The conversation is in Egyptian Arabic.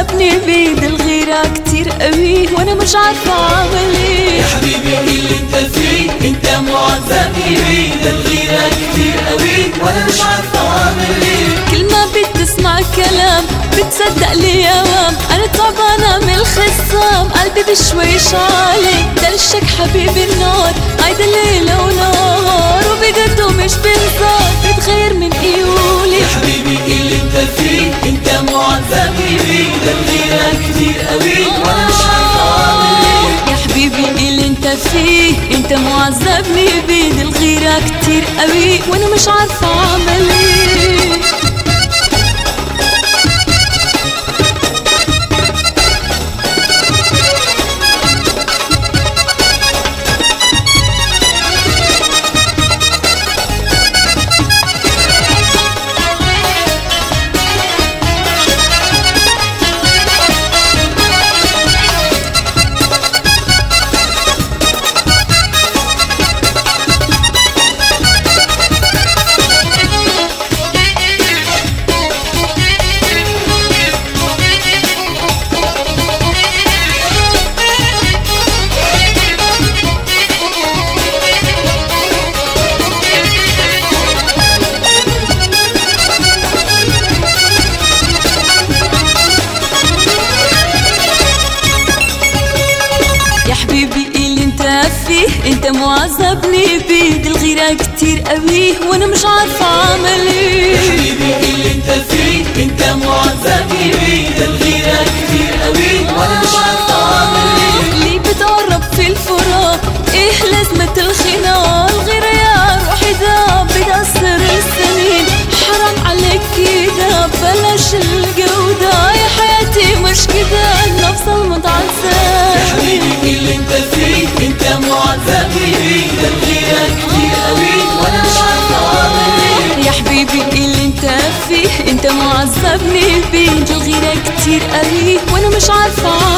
معذبني بيد الغيرة كتير قوي وانا مش عارفة اعمل ايه يا حبيبي اللي انت فيه انت معذبني بيه ده الغيرة كتير قوي وانا مش عارفة اعمل ايه كل ما بتسمع كلام بتصدق لي اوام انا تعبانة من الخصام قلبي بشويش عليك دلشك حبيبي النار عايدة ليلة ونهار وبجد ومش بهزار بتغير من قيولي يا حبيبي اللي انت فيه انت معذبني بيه ده الغيرة كتير قوي وانا مش عارفة اعمل ايه يا حبيبي اللي انت فيه انت معذبني بيد الغيرة كتير قوي وانا مش عارفة اعمل ايه يا حبيبي اللي انت فيه انت معذبني بيد الغيرة كتير قوي وانا مش عارفة اعمل يا ايه حبيبي اللي انت فيه انت معذبني بيه ده الغيرة كتير قوي وانا مش عارفة اعمل ايه ليه بتقرب في الفراق ايه لازمة الخناق الغيرة يا روحي ده بتأثر السنين حرام عليك كده بلاش الجودة يا حياتي مش كده النفس يا المتعذب حبيبي اللي انت فيه انت معذبني بيه ده الغيرة كتير قوي وانا مش عارفة اعمل ايه يا حبيبي اللي انت فيه انت معذبني بيد الغيرة كتير قوي وانا مش عارفة